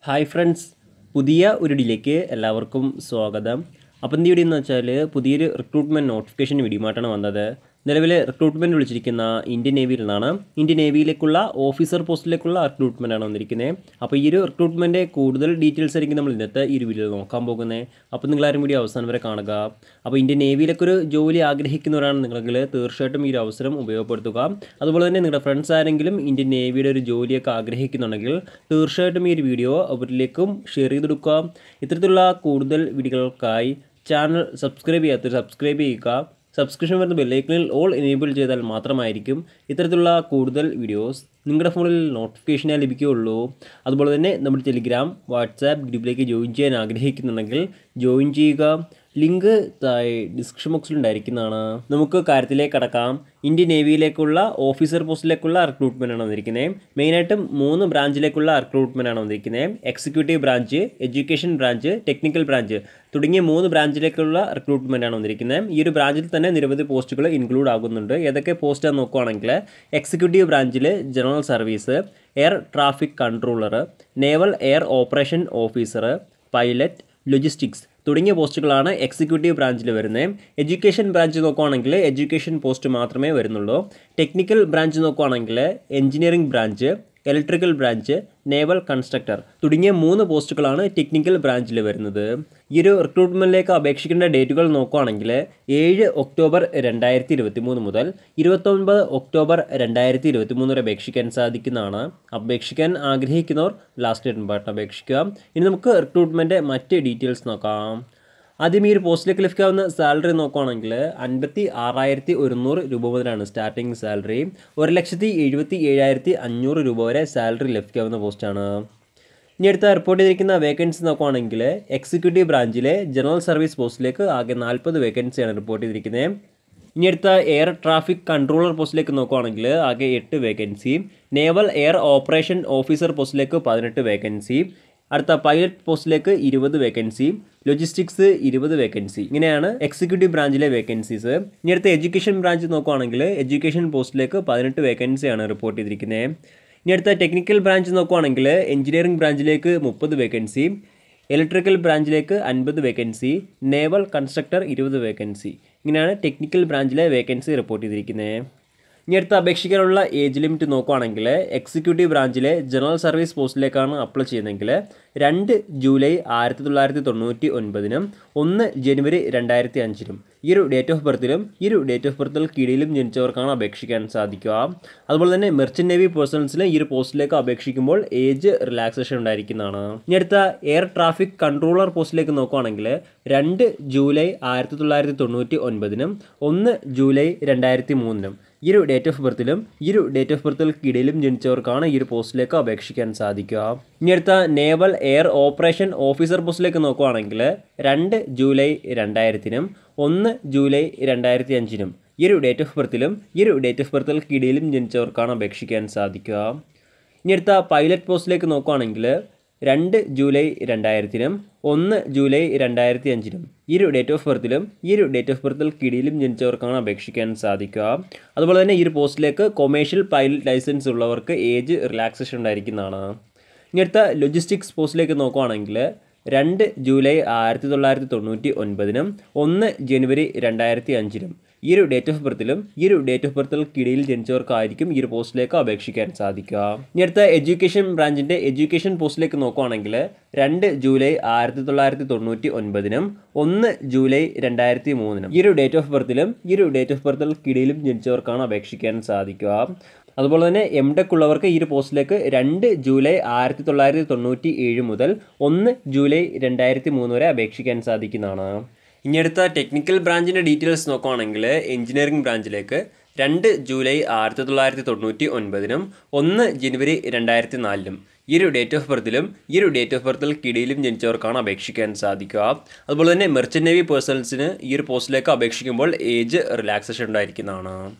hi friends പുതിയ ഒരു ഡിലേക്ക് എല്ലാവർക്കും സ്വാഗതം അപ്പം എന്ത് വീഡിയോ എന്ന് വെച്ചാൽ പുതിയൊരു റിക്രൂട്ട്മെൻറ്റ് നോട്ടിഫിക്കേഷൻ വീഡിയോമായിട്ടാണ് വന്നത് നിലവിൽ റിക്രൂട്ട്മെൻറ്റ് വിളിച്ചിരിക്കുന്ന ഇന്ത്യൻ നേവിയിൽ നിന്നാണ് ഇന്ത്യൻ നേവിയിലേക്കുള്ള ഓഫീസർ പോസ്റ്റിലേക്കുള്ള റിക്രൂട്ട്മെൻ്റ് ആണ് വന്നിരിക്കുന്നത് അപ്പോൾ ഈ ഒരു റിക്രൂട്ട്മെൻറ്റ് കൂടുതൽ ഡീറ്റെയിൽസ് ആയിരിക്കും നമ്മൾ ഇന്നത്തെ ഈ ഒരു വീഡിയോയിൽ നോക്കാൻ പോകുന്നത് അപ്പോൾ നിങ്ങളാരും വീഡിയോ അവസാനം വരെ കാണുക അപ്പോൾ ഇന്ത്യൻ നേവിയിലേക്ക് ഒരു ജോലി ആഗ്രഹിക്കുന്നവരാണ് നിങ്ങളെങ്കിൽ തീർച്ചയായിട്ടും ഈ ഒരു അവസരം ഉപയോഗപ്പെടുത്തുക അതുപോലെ തന്നെ നിങ്ങളുടെ ഫ്രണ്ട്സ് ആരെങ്കിലും ഇന്ത്യൻ നേവിയുടെ ഒരു ജോലിയൊക്കെ ആഗ്രഹിക്കുന്നുണ്ടെങ്കിൽ തീർച്ചയായിട്ടും ഈ ഒരു വീഡിയോ അവരിലേക്കും ഷെയർ ചെയ്ത് കൊടുക്കുക ഇത്തരത്തിലുള്ള കൂടുതൽ വീഡിയോകൾക്കായി ചാനൽ സബ്സ്ക്രൈബ് ചെയ്യാത്തവർ സബ്സ്ക്രൈബ് ചെയ്യുക സബ്സ്ക്രിപ്ഷൻ വരുന്ന ബെല്ലൈക്കണിൽ ഓൾ എനേബിൾ ചെയ്താൽ മാത്രമായിരിക്കും ഇത്തരത്തിലുള്ള കൂടുതൽ വീഡിയോസ് നിങ്ങളുടെ ഫോണിൽ നോട്ടിഫിക്കേഷനായി ലഭിക്കുകയുള്ളൂ അതുപോലെ തന്നെ നമ്മുടെ ടെലിഗ്രാം വാട്സാപ്പ് ഗ്രൂപ്പിലേക്ക് ജോയിൻ ചെയ്യാൻ ആഗ്രഹിക്കുന്നുണ്ടെങ്കിൽ ജോയിൻ ചെയ്യുക ലിങ്ക് താഴെ ഡിസ്ക്രിപ്ഷൻ ബോക്സിൽ ഉണ്ടായിരിക്കുന്നതാണ് നമുക്ക് കാര്യത്തിലേക്ക് കടക്കാം ഇന്ത്യൻ നേവിയിലേക്കുള്ള ഓഫീസർ പോസ്റ്റിലേക്കുള്ള റിക്രൂട്ട്മെൻ്റ് ആണ് വന്നിരിക്കുന്നത് മെയിനായിട്ടും മൂന്ന് ബ്രാഞ്ചിലേക്കുള്ള റിക്രൂട്ട്മെൻ്റ് ആണ് വന്നിരിക്കുന്നത് executive branch education branch technical branch തുടങ്ങിയ മൂന്ന് ബ്രാഞ്ചിലേക്കുള്ള റിക്രൂട്ട്മെൻ്റ് ആണ് വന്നിരിക്കുന്നത് ഈ ഒരു ബ്രാഞ്ചിൽ തന്നെ നിരവധി പോസ്റ്റുകൾ ഇൻക്ലൂഡ് ആകുന്നുണ്ട് ഏതൊക്കെ പോസ്റ്റാണ് നോക്കുകയാണെങ്കിൽ എക്സിക്യൂട്ടീവ് ബ്രാഞ്ചിൽ general service air traffic controller naval air operation officer pilot logistics തുടങ്ങിയ പോസ്റ്റുകളാണ് എക്സിക്യൂട്ടീവ് ബ്രാഞ്ചിൽ വരുന്നത് എഡ്യൂക്കേഷൻ ബ്രാഞ്ച് നോക്കുകയാണെങ്കിൽ എഡ്യൂക്കേഷൻ പോസ്റ്റ് മാത്രമേ വരുന്നുള്ളൂ ടെക്നിക്കൽ ബ്രാഞ്ച് നോക്കുകയാണെങ്കിൽ engineering branch electrical branch naval constructor തുടങ്ങിയ മൂന്ന് പോസ്റ്റുകളാണ് ടെക്നിക്കൽ ബ്രാഞ്ചിൽ വരുന്നത് ഈ ഒരു റിക്രൂട്ട്മെൻറ്റിലേക്ക് അപേക്ഷിക്കേണ്ട ഡേറ്റുകൾ നോക്കുകയാണെങ്കിൽ ഏഴ് ഒക്ടോബർ രണ്ടായിരത്തി ഇരുപത്തി മൂന്ന് മുതൽ ഇരുപത്തൊൻപത് ഒക്ടോബർ രണ്ടായിരത്തി ഇരുപത്തി മൂന്ന് വരെ അപേക്ഷിക്കാൻ സാധിക്കുന്നതാണ് അപേക്ഷിക്കാൻ ആഗ്രഹിക്കുന്നവർ ലാസ്റ്റ് ഡേറ്റ് പാട്ട് അപേക്ഷിക്കുക ഇനി നമുക്ക് റിക്രൂട്ട്മെൻറ്റ് മറ്റ് ഡീറ്റെയിൽസ് നോക്കാം ആദ്യം ഈ ഒരു പോസ്റ്റിലേക്ക് ലഭിക്കാവുന്ന സാലറി നോക്കുകയാണെങ്കിൽ അൻപത്തി ആറായിരത്തി ഒരുന്നൂറ് രൂപ മുതലാണ് സ്റ്റാർട്ടിംഗ് സാലറി ഒരു ലക്ഷത്തി എഴുപത്തി ഏഴായിരത്തി അഞ്ഞൂറ് രൂപ വരെ സാലറി ലഭിക്കാവുന്ന പോസ്റ്റാണ് ഇനി അടുത്ത റിപ്പോർട്ട് ചെയ്തിരിക്കുന്ന വേക്കൻസി നോക്കുകയാണെങ്കിൽ എക്സിക്യൂട്ടീവ് ബ്രാഞ്ചിലെ ജനറൽ സർവീസ് പോസ്റ്റിലേക്ക് ആകെ നാൽപ്പത് വേക്കൻസിയാണ് റിപ്പോർട്ട് ചെയ്തിരിക്കുന്നത് ഇനി അടുത്ത എയർ ട്രാഫിക് കൺട്രോളർ പോസ്റ്റിലേക്ക് നോക്കുകയാണെങ്കിൽ ആകെ എട്ട് vacancy naval air operation officer പോസ്റ്റിലേക്ക് പതിനെട്ട് വേക്കൻസി അടുത്ത പൈലറ്റ് പോസ്റ്റിലേക്ക് ഇരുപത് വേക്കൻസി ലോജിസ്റ്റിക്സ് ഇരുപത് വേക്കൻസി ഇങ്ങനെയാണ് എക്സിക്യൂട്ടീവ് ബ്രാഞ്ചിലെ വേക്കൻസീസ് ഇനി അടുത്ത എഡ്യൂക്കേഷൻ ബ്രാഞ്ച് നോക്കുകയാണെങ്കിൽ എഡ്യൂക്കേഷൻ പോസ്റ്റിലേക്ക് പതിനെട്ട് വേക്കൻസിയാണ് റിപ്പോർട്ട് ചെയ്തിരിക്കുന്നത് ഇനി അടുത്ത ടെക്നിക്കൽ ബ്രാഞ്ച് നോക്കുകയാണെങ്കിൽ എഞ്ചിനീയറിംഗ് ബ്രാഞ്ചിലേക്ക് മുപ്പത് വേക്കൻസി ഇലക്ട്രിക്കൽ ബ്രാഞ്ചിലേക്ക് അൻപത് വേക്കൻസി നേവൽ കൺസ്ട്രക്ടർ ഇരുപത് വേക്കൻസി ഇങ്ങനെയാണ് ടെക്നിക്കൽ ബ്രാഞ്ചിലെ വേക്കൻസി റിപ്പോർട്ട് ചെയ്തിരിക്കുന്നത് ഇനി അടുത്ത അപേക്ഷിക്കാനുള്ള ഏജ് ലിമിറ്റ് നോക്കുകയാണെങ്കിൽ എക്സിക്യൂട്ടീവ് ബ്രാഞ്ചിലെ ജനറൽ സർവീസ് പോസ്റ്റിലേക്കാണ് അപ്ലൈ ചെയ്യുന്നതെങ്കിൽ രണ്ട് ജൂലൈ ആയിരത്തി തൊള്ളായിരത്തി തൊണ്ണൂറ്റി ഒൻപതിനും ഒന്ന് ജനുവരി രണ്ടായിരത്തി അഞ്ചിനും ഈ ഒരു ഡേറ്റ് ഓഫ് ബർത്തിലും ഈ ഒരു ഡേറ്റ് ഓഫ് ബർത്തിൽ കീഴിലും ജനിച്ചവർക്കാണ് അപേക്ഷിക്കാൻ സാധിക്കുക അതുപോലെ തന്നെ മെർച്ചൻ്റ് നേവി പേഴ്സൺസിൽ ഈ ഒരു പോസ്റ്റിലേക്ക് അപേക്ഷിക്കുമ്പോൾ ഏജ് റിലാക്സേഷൻ ഉണ്ടായിരിക്കുന്നതാണ് ഇനി അടുത്ത എയർ ട്രാഫിക് കൺട്രോളർ പോസ്റ്റിലേക്ക് നോക്കുകയാണെങ്കിൽ രണ്ട് ജൂലൈ ആയിരത്തി തൊള്ളായിരത്തി തൊണ്ണൂറ്റി ഒൻപതിനും ഒന്ന് ജൂലൈ രണ്ടായിരത്തി മൂന്നിനും ഈ ഒരു ഡേറ്റ് ഓഫ് ബർത്തിലും ഈ ഒരു ഡേറ്റ് ഓഫ് ബർത്തിൽ കീഴിലും ജനിച്ചവർക്കാണ് ഈ ഒരു പോസ്റ്റിലേക്ക് അപേക്ഷിക്കാൻ സാധിക്കുക ഇനി അടുത്ത നേവൽ എയർ ഓപ്പറേഷൻ ഓഫീസർ പോസ്റ്റിലേക്ക് നോക്കുകയാണെങ്കിൽ രണ്ട് ജൂലൈ രണ്ടായിരത്തിനും ഒന്ന് ജൂലൈ രണ്ടായിരത്തി അഞ്ചിനും ഈ ഒരു ഡേറ്റ് ഓഫ് ബർത്തിലും ഈ ഒരു ഡേറ്റ് ഓഫ് ബർത്തിൽ കീഴിലും ജനിച്ചവർക്കാണ് അപേക്ഷിക്കാൻ സാധിക്കുക ഇനി അടുത്ത പൈലറ്റ് പോസ്റ്റിലേക്ക് നോക്കുകയാണെങ്കിൽ രണ്ട് ജൂലൈ രണ്ടായിരത്തിനും ഒന്ന് ജൂലൈ രണ്ടായിരത്തി അഞ്ചിനും ഈ ഒരു ഡേറ്റ് ഓഫ് ബർത്തിലും ഈ ഒരു ഡേറ്റ് ഓഫ് ബർത്തിൽ കീഴിലും ജനിച്ചവർക്കാണ് അപേക്ഷിക്കാൻ സാധിക്കുക അതുപോലെ തന്നെ ഈ ഒരു പോസ്റ്റിലേക്ക് കൊമേഴ്ഷ്യൽ പൈലറ്റ് ലൈസൻസ് ഉള്ളവർക്ക് ഏജ് റിലാക്സേഷൻ ഉണ്ടായിരിക്കുന്നതാണ് ഇനി അടുത്ത ലോജിസ്റ്റിക്സ് പോസ്റ്റിലേക്ക് നോക്കുകയാണെങ്കിൽ രണ്ട് ജൂലൈ ആയിരത്തി തൊള്ളായിരത്തി തൊണ്ണൂറ്റി ഒൻപതിനും ഒന്ന് ജനുവരി രണ്ടായിരത്തി അഞ്ചിനും ഈ ഒരു ഡേറ്റ് ഓഫ് ബർത്തിലും ഈ ഒരു ഡേറ്റ് ഓഫ് ബർത്തിൽ കിടയിൽ ജനിച്ചവർക്കായിരിക്കും ഈ ഒരു പോസ്റ്റിലേക്ക് അപേക്ഷിക്കാൻ സാധിക്കുക ഇനി അടുത്ത എഡ്യൂക്കേഷൻ ബ്രാഞ്ചിൻ്റെ എഡ്യൂക്കേഷൻ പോസ്റ്റിലേക്ക് നോക്കുകയാണെങ്കിൽ രണ്ട് ജൂലൈ ആയിരത്തി തൊള്ളായിരത്തി തൊണ്ണൂറ്റി ഒൻപതിനും ഒന്ന് ജൂലൈ രണ്ടായിരത്തി മൂന്നിനും ഈ ഒരു ഡേറ്റ് ഓഫ് ബർത്തിലും ഈ ഒരു ഡേറ്റ് ഓഫ് ബർത്തിൽ കിടയിലും ജനിച്ചവർക്കാണ് അപേക്ഷിക്കാൻ സാധിക്കുക അതുപോലെ തന്നെ എം ടെക് ഉള്ളവർക്ക് ഈ ഒരു പോസ്റ്റിലേക്ക് രണ്ട് ജൂലൈ ആയിരത്തി തൊള്ളായിരത്തി തൊണ്ണൂറ്റി ഏഴ് മുതൽ ഒന്ന് ജൂലൈ രണ്ടായിരത്തി മൂന്ന് വരെ അപേക്ഷിക്കാൻ സാധിക്കുന്നതാണ് ഇനി അടുത്ത ടെക്നിക്കൽ ബ്രാഞ്ചിൻ്റെ ഡീറ്റെയിൽസ് നോക്കുകയാണെങ്കിൽ എഞ്ചിനീയറിംഗ് ബ്രാഞ്ചിലേക്ക് രണ്ട് ജൂലൈ ആയിരത്തി തൊള്ളായിരത്തി തൊണ്ണൂറ്റി ഒൻപതിനും ഒന്ന് ജനുവരി രണ്ടായിരത്തി നാലിനും ഈ ഒരു ഡേറ്റ് ഓഫ് ബർത്തിലും ഈ ഒരു ഡേറ്റ് ഓഫ് ബർത്തിൽ കിടിയിലും ജനിച്ചവർക്കാണ് അപേക്ഷിക്കാൻ സാധിക്കുക അതുപോലെ തന്നെ മെർച്ചൻ്റ് നേവി പേഴ്സൺസിന് ഈ ഒരു പോസ്റ്റിലേക്ക് അപേക്ഷിക്കുമ്പോൾ ഏജ് റിലാക്സേഷൻ ഉണ്ടായിരിക്കുന്നതാണ്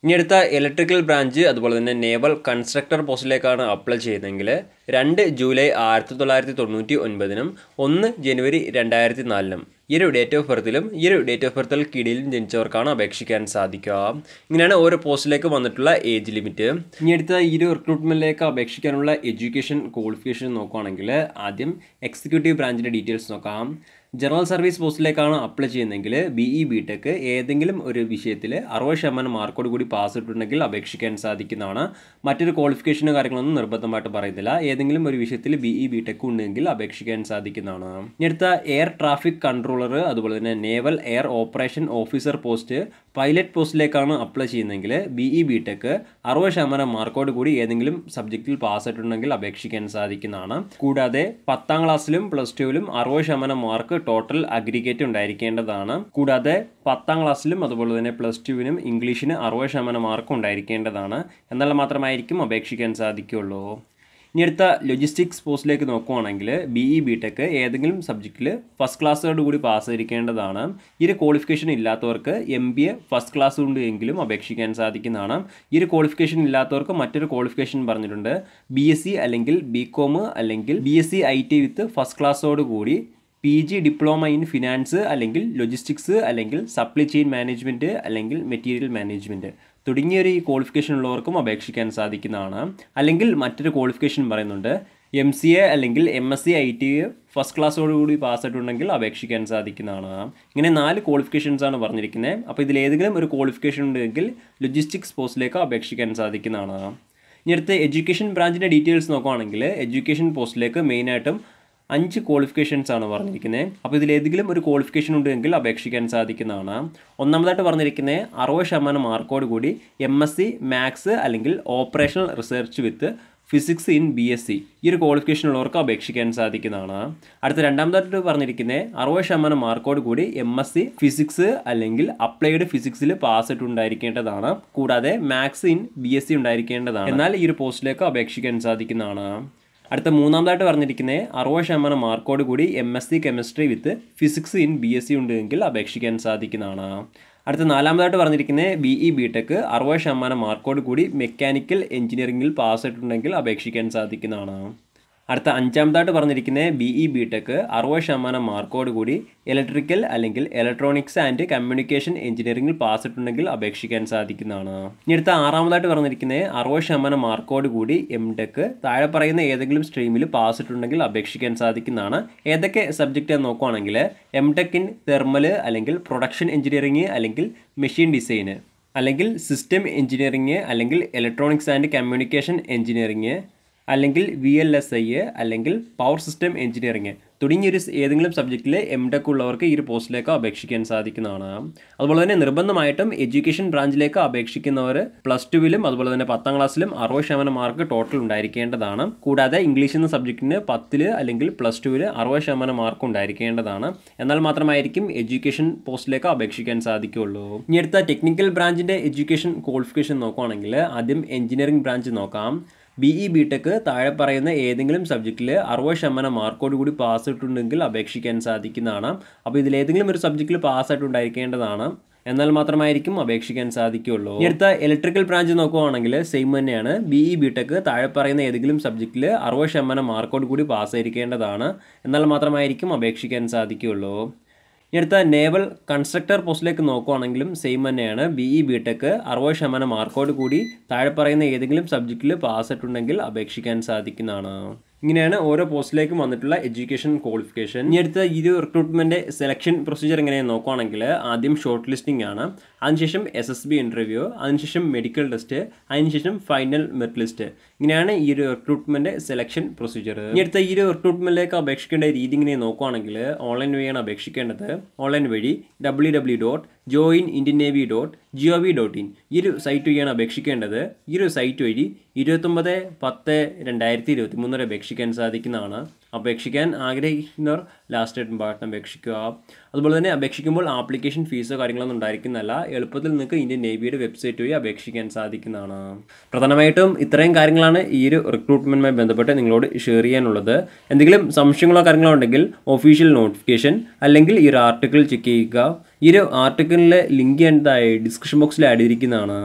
ഇനി അടുത്ത ഇലക്ട്രിക്കൽ ബ്രാഞ്ച് അതുപോലെ തന്നെ നേവൽ കൺസ്ട്രക്ടർ പോസ്റ്റിലേക്കാണ് അപ്ലൈ ചെയ്യുന്നതെങ്കിൽ രണ്ട് ജൂലൈ ആയിരത്തി തൊള്ളായിരത്തി തൊണ്ണൂറ്റി ഒൻപതിനും ഒന്ന് ജനുവരി രണ്ടായിരത്തി നാലിനും ഈ ഒരു ഡേറ്റ് ഓഫ് ബർത്തിലും ഈ ഒരു ഡേറ്റ് ഓഫ് ബർത്തിൽ കീഴിലും ജനിച്ചവർക്കാണ് അപേക്ഷിക്കാൻ സാധിക്കുക ഇങ്ങനെയാണ് ഓരോ പോസ്റ്റിലേക്ക് വന്നിട്ടുള്ള ഏജ് ലിമിറ്റ് ഇനി അടുത്ത ഈ ഒരു റിക്രൂട്ട്മെൻറ്റിലേക്ക് അപേക്ഷിക്കാനുള്ള എഡ്യൂക്കേഷൻ ക്വാളിഫിക്കേഷൻ നോക്കുകയാണെങ്കിൽ ആദ്യം എക്സിക്യൂട്ടീവ് ബ്രാഞ്ചിൻ്റെ ഡീറ്റെയിൽസ് നോക്കാം ജനറൽ സർവീസ് പോസ്റ്റിലേക്കാണ് അപ്ലൈ ചെയ്യുന്നതെങ്കിൽ ബി ഇ ബി ടെക് ഏതെങ്കിലും ഒരു വിഷയത്തിൽ അറുപത് ശതമാനം മാർക്കോട് കൂടി പാസ് ഇട്ടിട്ടുണ്ടെങ്കിൽ അപേക്ഷിക്കാൻ സാധിക്കുന്നതാണ് മറ്റൊരു ക്വാളിഫിക്കേഷനോ കാര്യങ്ങളൊന്നും നിർബന്ധമായിട്ട് പറയുന്നില്ല ഏതെങ്കിലും ഒരു വിഷയത്തിൽ ബി ഇ ബി ടെക് ഉണ്ടെങ്കിൽ അപേക്ഷിക്കാൻ സാധിക്കുന്നതാണ് ഇനി അടുത്ത എയർ ട്രാഫിക് കൺട്രോളർ അതുപോലെ തന്നെ naval air operation officer post pilot പോസ്റ്റിലേക്കാണ് അപ്ലൈ ചെയ്യുന്നതെങ്കിൽ ബി ഇ ബി ടെക് അറുപത് ശതമാനം മാർക്കോട് കൂടി ഏതെങ്കിലും സബ്ജക്റ്റിൽ പാസ് ആയിട്ടുണ്ടെങ്കിൽ അപേക്ഷിക്കാൻ സാധിക്കുന്നതാണ് കൂടാതെ പത്താം ക്ലാസ്സിലും പ്ലസ് ടുവിലും അറുപത് ശതമാനം മാർക്ക് ടോട്ടൽ അഗ്രിഗേറ്റ് ഉണ്ടായിരിക്കേണ്ടതാണ് കൂടാതെ പത്താം ക്ലാസ്സിലും അതുപോലെ തന്നെ പ്ലസ് ടുവിനും ഇംഗ്ലീഷിന് അറുപത് ശതമാനം മാർക്ക് ഉണ്ടായിരിക്കേണ്ടതാണ് എന്നാൽ മാത്രമായിരിക്കും അപേക്ഷിക്കാൻ സാധിക്കുകയുള്ളൂ ഇനി അടുത്ത ലൊജിസ്റ്റിക്സ് പോസ്റ്റിലേക്ക് നോക്കുവാണെങ്കിൽ ബി ഇ ബി ടെക് ഏതെങ്കിലും സബ്ജക്റ്റിൽ ഫസ്റ്റ് ക്ലാസ്സോട് കൂടി പാസ് ആയിരിക്കേണ്ടതാണ് ഈ ഒരു ക്വാളിഫിക്കേഷൻ ഇല്ലാത്തവർക്ക് M B A first class കൊണ്ട് എങ്കിലും അപേക്ഷിക്കാൻ സാധിക്കുന്നതാണ് ഈ ഒരു ക്വാളിഫിക്കേഷൻ ഇല്ലാത്തവർക്ക് മറ്റൊരു ക്വാളിഫിക്കേഷൻ പറഞ്ഞിട്ടുണ്ട് ബി എസ് സി അല്ലെങ്കിൽ ബി കോം അല്ലെങ്കിൽ B S C I T with first ക്ലാസ്സോട് കൂടി P G diploma in finance അല്ലെങ്കിൽ ലൊജിസ്റ്റിക്സ് അല്ലെങ്കിൽ സപ്ലൈ ചെയിൻ മാനേജ്മെൻറ്റ് അല്ലെങ്കിൽ മെറ്റീരിയൽ മാനേജ്മെൻറ്റ് തുടങ്ങിയൊരു ഈ ക്വാളിഫിക്കേഷൻ ഉള്ളവർക്കും അപേക്ഷിക്കാൻ സാധിക്കുന്നതാണ് അല്ലെങ്കിൽ മറ്റൊരു ക്വാളിഫിക്കേഷൻ പറയുന്നുണ്ട് എം സി എ അല്ലെങ്കിൽ M S C I T first ക്ലാസ്സോടുകൂടി പാസ്സായിട്ടുണ്ടെങ്കിൽ അപേക്ഷിക്കാൻ സാധിക്കുന്നതാണ് ഇങ്ങനെ നാല് ക്വാളിഫിക്കേഷൻസ് ആണ് പറഞ്ഞിരിക്കുന്നത് അപ്പോൾ ഇതിൽ ഏതെങ്കിലും ഒരു ക്വാളിഫിക്കേഷൻ ഉണ്ടെങ്കിൽ ലൊജിസ്റ്റിക്സ് പോസ്റ്റിലേക്ക് അപേക്ഷിക്കാൻ സാധിക്കുന്നതാണ് ഇനി അടുത്ത് എഡ്യൂക്കേഷൻ ബ്രാഞ്ചിൻ്റെ ഡീറ്റെയിൽസ് നോക്കുകയാണെങ്കിൽ എഡ്യൂക്കേഷൻ പോസ്റ്റിലേക്ക് മെയിനായിട്ടും അഞ്ച് ക്വാളിഫിക്കേഷൻസ് ആണ് പറഞ്ഞിരിക്കുന്നത് അപ്പോൾ ഇതിൽ ഏതെങ്കിലും ഒരു ക്വാളിഫിക്കേഷൻ ഉണ്ടെങ്കിൽ അപേക്ഷിക്കാൻ സാധിക്കുന്നതാണ് ഒന്നാമതായിട്ട് പറഞ്ഞിരിക്കുന്നത് അറുപത് ശതമാനം മാർക്കോട് കൂടി എം എസ് സി മാത്സ് അല്ലെങ്കിൽ operational research with physics in B S C ഈ ഒരു ക്വാളിഫിക്കേഷൻ ഉള്ളവർക്ക് അപേക്ഷിക്കാൻ സാധിക്കുന്നതാണ് അടുത്ത രണ്ടാമതായിട്ട് പറഞ്ഞിരിക്കുന്നത് അറുപത് ശതമാനം മാർക്കോട് കൂടി എം എസ് സി ഫിസിക്സ് അല്ലെങ്കിൽ അപ്ലൈഡ് ഫിസിക്സിൽ പാസ് ഇട്ട് ഉണ്ടായിരിക്കേണ്ടതാണ് കൂടാതെ maths in B S C ഉണ്ടായിരിക്കേണ്ടതാണ് എന്നാൽ ഈ ഒരു പോസ്റ്റിലേക്ക് അപേക്ഷിക്കാൻ സാധിക്കുന്നതാണ് അടുത്ത മൂന്നാമതായിട്ട് പറഞ്ഞിരിക്കുന്നത് അറുപത് ശതമാനം മാർക്കോട് കൂടി M S C chemistry with physics in B S C ഉണ്ടെങ്കിൽ അപേക്ഷിക്കാൻ സാധിക്കുന്നതാണ് അടുത്ത നാലാമതായിട്ട് പറഞ്ഞിരിക്കുന്നത് ബി ഇ ബി ടെക് അറുപത് ശതമാനം മാർക്കോട് കൂടി മെക്കാനിക്കൽ എഞ്ചിനീയറിംഗിൽ പാസ് ആയിട്ടുണ്ടെങ്കിൽ അപേക്ഷിക്കാൻ സാധിക്കുന്നതാണ് അടുത്ത അഞ്ചാമതായിട്ട് പറഞ്ഞിരിക്കുന്നത് ബി ഇ ബി ടെക് അറുപത് ശതമാനം മാർക്കോട് കൂടി ഇലക്ട്രിക്കൽ അല്ലെങ്കിൽ ഇലക്ട്രോണിക്സ് ആൻഡ് കമ്മ്യൂണിക്കേഷൻ എഞ്ചിനീയറിംഗിൽ പാസ് ഇട്ടുണ്ടെങ്കിൽ അപേക്ഷിക്കാൻ സാധിക്കുന്നതാണ് ഇനി അടുത്ത ആറാമതായിട്ട് പറഞ്ഞിരിക്കുന്നത് അറുപത് ശതമാനം മാർക്കോട് കൂടി എം ടെക് താഴെ പറയുന്ന ഏതെങ്കിലും സ്ട്രീമിൽ പാസ് ഇട്ടുണ്ടെങ്കിൽ അപേക്ഷിക്കാൻ സാധിക്കുന്നതാണ് ഏതൊക്കെ സബ്ജക്റ്റ് നോക്കുവാണെങ്കിൽ എം ടെക് ഇൻ തെർമൽ അല്ലെങ്കിൽ പ്രൊഡക്ഷൻ എഞ്ചിനീയറിംഗ് അല്ലെങ്കിൽ മെഷീൻ ഡിസൈന് അല്ലെങ്കിൽ സിസ്റ്റം എഞ്ചിനീയറിംഗ് അല്ലെങ്കിൽ ഇലക്ട്രോണിക്സ് ആൻഡ് കമ്മ്യൂണിക്കേഷൻ എഞ്ചിനീയറിംഗ് അല്ലെങ്കിൽ വി എൽ എസ് ഐ അല്ലെങ്കിൽ പവർ സിസ്റ്റം എഞ്ചിനീയറിംഗ് തുടങ്ങിയൊരു സ് ഏതെങ്കിലും സബ്ജക്റ്റിൽ എം ടെക് ഉള്ളവർക്ക് ഈ ഒരു പോസ്റ്റിലേക്ക് അപേക്ഷിക്കാൻ സാധിക്കുന്നതാണ് അതുപോലെ തന്നെ നിർബന്ധമായിട്ടും എഡ്യൂക്കേഷൻ ബ്രാഞ്ചിലേക്ക് അപേക്ഷിക്കുന്നവർ പ്ലസ് ടുവിലും അതുപോലെ തന്നെ പത്താം ക്ലാസ്സിലും അറുപത് ശതമാനം മാർക്ക് ടോട്ടൽ ഉണ്ടായിരിക്കേണ്ടതാണ് കൂടാതെ ഇംഗ്ലീഷ് എന്ന സബ്ജക്റ്റിന് പത്തിൽ അല്ലെങ്കിൽ പ്ലസ് ടുവിൽ അറുപത് ശതമാനം മാർക്ക് ഉണ്ടായിരിക്കേണ്ടതാണ് എന്നാൽ മാത്രമായിരിക്കും എഡ്യൂക്കേഷൻ പോസ്റ്റിലേക്ക് അപേക്ഷിക്കാൻ സാധിക്കുകയുള്ളൂ ഇനി അടുത്ത ടെക്നിക്കൽ ബ്രാഞ്ചിൻ്റെ എഡ്യൂക്കേഷൻ ക്വാളിഫിക്കേഷൻ നോക്കുകയാണെങ്കിൽ ആദ്യം എഞ്ചിനീയറിംഗ് ബ്രാഞ്ച് നോക്കാം ബി ഇ ബി ടെക് താഴെ പറയുന്ന ഏതെങ്കിലും സബ്ജക്റ്റിൽ അറുപത് ശതമാനം മാർക്കോട് കൂടി പാസ് ഇട്ടുണ്ടെങ്കിൽ അപേക്ഷിക്കാൻ സാധിക്കുന്നതാണ് അപ്പോൾ ഇതിൽ ഏതെങ്കിലും ഒരു സബ്ജക്റ്റിൽ പാസ് ആയിട്ടുണ്ടായിരിക്കേണ്ടതാണ് എന്നാൽ മാത്രമായിരിക്കും അപേക്ഷിക്കാൻ സാധിക്കുകയുള്ളൂ ഇനി അടുത്ത ഇലക്ട്രിക്കൽ ബ്രാഞ്ച് നോക്കുവാണെങ്കിൽ സെയിം തന്നെയാണ് ബി ഇ ബി ടെക് താഴെ പറയുന്ന ഏതെങ്കിലും സബ്ജക്റ്റിൽ അറുപത് ശതമാനം മാർക്കോട് കൂടി പാസ് ആയിരിക്കേണ്ടതാണ് എന്നാൽ മാത്രമായിരിക്കും അപേക്ഷിക്കാൻ സാധിക്കുകയുള്ളൂ ഇനി അടുത്ത നേവൽ കൺസ്ട്രക്ടർ പോസ്റ്റിലേക്ക് നോക്കുവാണെങ്കിലും സെയിം തന്നെയാണ് ബി ഇ ബി ടെക് അറുപത് ശതമാനം മാർക്കോട് കൂടി താഴെ പറയുന്ന ഏതെങ്കിലും സബ്ജക്റ്റിൽ പാസ് ഇട്ടുണ്ടെങ്കിൽ അപേക്ഷിക്കാൻ സാധിക്കുന്നതാണ് ഇങ്ങനെയാണ് ഓരോ പോസ്റ്റിലേക്കും വന്നിട്ടുള്ള എഡ്യൂക്കേഷൻ ക്വാളിഫിക്കേഷൻ ഇനി അടുത്ത ഈ ഒരു റിക്രൂട്ട്മെൻറ്റ് സെലക്ഷൻ പ്രൊസീജിയർ എങ്ങനെയാണ് നോക്കുവാണെങ്കിൽ ആദ്യം ഷോർട്ട് ലിസ്റ്റിംഗ് ആണ് അതിനുശേഷം എസ് എസ് ബി ഇൻ്റർവ്യൂ അതിനുശേഷം മെഡിക്കൽ ടെസ്റ്റ് അതിനുശേഷം ഫൈനൽ മെറിറ്റ് ലിസ്റ്റ് ഇങ്ങനെയാണ് ഈ ഒരു റിക്രൂട്ട്മെൻറ്റ് സെലക്ഷൻ പ്രൊസീജിയർ ഇനി അടുത്ത ഈ ഒരു റിക്രൂട്ട്മെൻറ്റിലേക്ക് അപേക്ഷിക്കേണ്ട രീതി ഇങ്ങനെ നോക്കുവാണെങ്കിൽ ഓൺലൈൻ വഴിയാണ് അപേക്ഷിക്കേണ്ടത് ഓൺലൈൻ വഴി W W dot join Indian navy dot G O V dot in ഈ ഒരു സൈറ്റ് വഴിയാണ് അപേക്ഷിക്കേണ്ടത് ഈ ഒരു സൈറ്റ് വഴി ഇരുപത്തൊമ്പത് പത്ത് രണ്ടായിരത്തി ഇരുപത്തി മൂന്ന് വരെ അപേക്ഷിക്കാൻ സാധിക്കുന്നതാണ് അപേക്ഷിക്കാൻ ആഗ്രഹിക്കുന്നവർ ലാസ്റ്റ് ഡേറ്റ് പാർട്ടിന് അപേക്ഷിക്കുക അതുപോലെ തന്നെ അപേക്ഷിക്കുമ്പോൾ ആപ്ലിക്കേഷൻ ഫീസോ കാര്യങ്ങളൊന്നും ഉണ്ടായിരിക്കുന്നതല്ല എളുപ്പത്തിൽ നിങ്ങൾക്ക് ഇന്ത്യൻ നേവിയുടെ വെബ്സൈറ്റ് വഴി അപേക്ഷിക്കാൻ സാധിക്കുന്നതാണ് പ്രധാനമായിട്ടും ഇത്രയും കാര്യങ്ങളാണ് ഈ ഒരു റിക്രൂട്ട്മെൻറ്റുമായി ബന്ധപ്പെട്ട് നിങ്ങളോട് ഷെയർ ചെയ്യാനുള്ളത് എന്തെങ്കിലും സംശയങ്ങളോ കാര്യങ്ങളോ ഉണ്ടെങ്കിൽ ഒഫീഷ്യൽ നോട്ടിഫിക്കേഷൻ അല്ലെങ്കിൽ ഈ ഒരു ആർട്ടിക്കിൾ ചെക്ക് ചെയ്യുക ഈ ഒരു ആർട്ടിക്കിളിലെ ലിങ്ക് എന്തായി ഡിസ്ക്രിപ്ഷൻ ബോക്സിൽ ആഡ് ചെയ്തിരിക്കുന്നതാണ്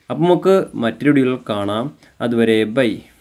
അപ്പം നമുക്ക് മറ്റൊരു വീഡിയോയിൽ കാണാം അതുവരെ ബൈ